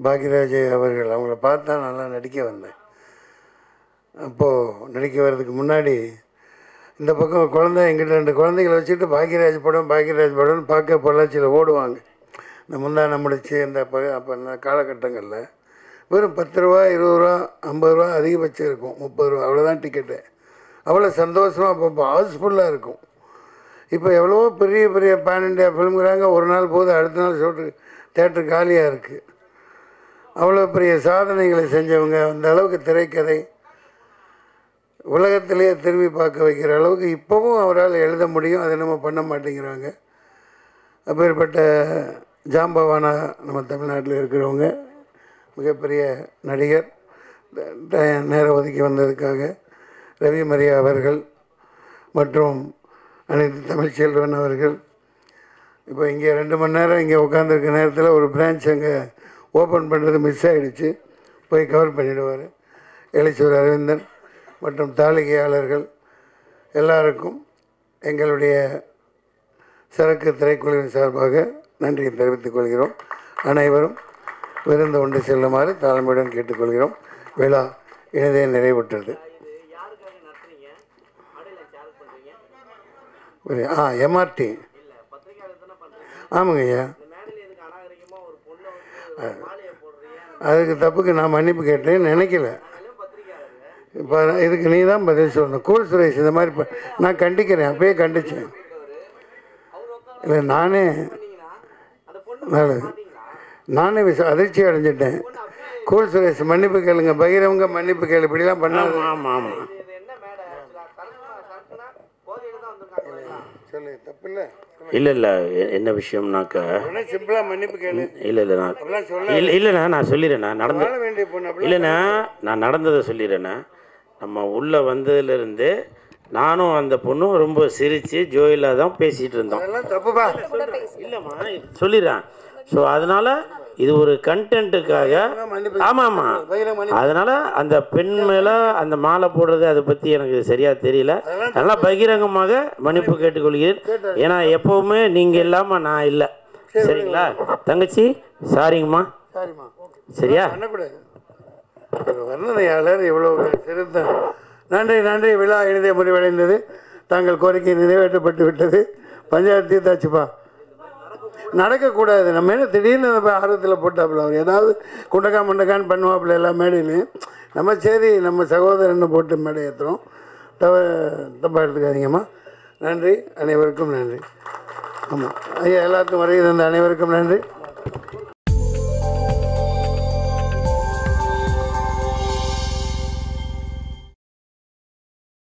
பாக்யராஜ் அவர்கள் அவங்கள பார்த்து தான் நல்லா நடிக்க வந்தேன் அப்போது நடிக்க வர்றதுக்கு முன்னாடி இந்த பக்கம் குழந்தை எங்கிட்ட ரெண்டு குழந்தைகளை வச்சுட்டு பாக்யராஜ் படம் பாக்யராஜ் படம்னு பார்க்க பொள்ளாச்சியில் ஓடுவாங்க இந்த முந்தான முடிச்சு இந்த ப அப்போ இந்த காலகட்டங்களில் வெறும் பத்து ரூபா இருபது ரூபா ஐம்பது ரூபா அதிகபட்சம் இருக்கும் முப்பது ரூபா அவ்வளோதான் டிக்கெட்டு அவ்வளோ சந்தோஷமாக அப்போ ஹவுஸ்ஃபுல்லாக இருக்கும் இப்போ எவ்வளவோ பெரிய பெரிய பேன் இண்டியா ஃபிலிம்ங்கிறாங்க ஒரு நாள் போது அடுத்த நாள் ஷோட்டு தேட்டர் காலியாக இருக்குது அவ்வளோ பெரிய சாதனைகளை செஞ்சவங்க அந்த அளவுக்கு திரைக்கதை உலகத்திலேயே திரும்பி பார்க்க வைக்கிற அளவுக்கு இப்போவும் அவரால் எழுத முடியும் அதை நம்ம பண்ண மாட்டேங்கிறாங்க அப்பேற்பட்ட ஜாம்பவானா நம்ம தமிழ்நாட்டில் இருக்கிறவங்க மிகப்பெரிய நடிகர் ட- நேரம் ஒதுக்கி வந்ததுக்காக ரவி மரியா அவர்கள் மற்றும் அனைத்து தமிழ்ச்செல்வன் அவர்கள் இப்போ இங்கே ரெண்டு மணி நேரம் இங்கே உட்காந்துருக்க நேரத்தில் ஒரு பிரான்ச் அங்கே ஓப்பன் பண்ணுறது மிஸ் ஆகிடுச்சு போய் கவர் பண்ணிடுவார் எழுச்சூர் அரவிந்தன் மற்றும் தாளிகையாளர்கள் எல்லாருக்கும் எங்களுடைய சரக்கு திரைக்குழுவின் சார்பாக நன்றியை தெரிவித்துக் கொள்கிறோம் அனைவரும் விருந்து உண்டு செல்லுமாறு தாழ்மையுடன் கேட்டுக்கொள்கிறோம் விழா இனிதே நிறைவுற்றது ஒரு- ஆ எம்ஆர்டி ஆமாங்க ஐயா அதுக்கு தப்புக்கு நான் மன்னிப்பு கேட்டேன் நினைக்கல இப்போ இதுக்கு நீ தான் பதில் சொல்லணும் கூல் சுரேஷ் இந்த மாதிரி ப- நான் கண்டிக்கிறேன் அப்பயே கண்டிச்சேன் இல்லை நானே நல்லது நானே விச அதிர்ச்சி அடைஞ்சிட்டேன் கூல் சுரேஷ் மன்னிப்பு கேளுங்க பகிரவங்க மன்னிப்பு கேளு இப்படிலாம் பண்ணாது ஆமாம் ஆமாம் சொல்லு தப்பு இல்லை இல்லை இல்லை என்ன விஷயம்னாக்க உடனே சிம்பிளாக மன்னிப்பு கேளு இல்லை இல்லை நான் அப்படிலாம் சொல்ல இல்லை இல்லைண்ணா நான் சொல்லிடுறேண்ணா நடந்து வாழ வேண்டிய பொண்ணு அப்படி இல்லைண்ணா நான் நடந்ததை சொல்லிடுறேண்ணா நம்ம உள்ளே வந்ததுலேருந்து நானும் அந்த பொண்ணும் ரொம்ப சிரித்து ஜோயிலாக தான் பேசிகிட்டு இருந்தோம் அதெல்லாம் தப்புப்பா இல்லைம்மா சொல்லிடுறேன் ஸோ அதனால் இது ஒரு கண்டென்ட்டுக்காக ஆமாம் ஆமாம் பகிரங்க மன்னிப்பு அதனால் அந்த பெண் மேலே அந்த மாலை போடுறது அதை பற்றி எனக்கு சரியாக தெரியல நல்லா பகிரங்கமாக மன்னிப்பு கேட்டுக்கொள்கிறேன் ஏன்னா எப்போவுமே நீங்கள் இல்லாமல் நான் இல்லை சரிங்களா தங்கச்சி சாரிங்கம்மா சாரிம்மா சரியா பண்ணக்கூடாது ஒரு வர்ணனையாளர் இவ்வளவு சிறந்த நன்றி நன்றி விழா இனிதே முடிவடைந்தது தாங்கள் கோரிக்கை நிறைவேற்றப்பட்டு விட்டது பஞ்சாயத்து தீர்த்தாச்சுப்பா நடக்கக்கூடாது நம்ம என்ன திடீர்னு அதை போய் ஆர்வத்தில் போட்டாப்புல அவர் ஏதாவது குண்டக்கா முண்டக்கான்னு பண்ணுவாப்புல எல்லா மேடையிலையும் நம்ம சரி நம்ம சகோதரனை போட்டு மேடை ஏற்றுறோம் தவ தப்பாக எடுத்துக்காதீங்கம்மா நன்றி அனைவருக்கும் நன்றி ஆமாம் ஐயா எல்லாத்துக்கும் வருகை தந்த அனைவருக்கும் நன்றி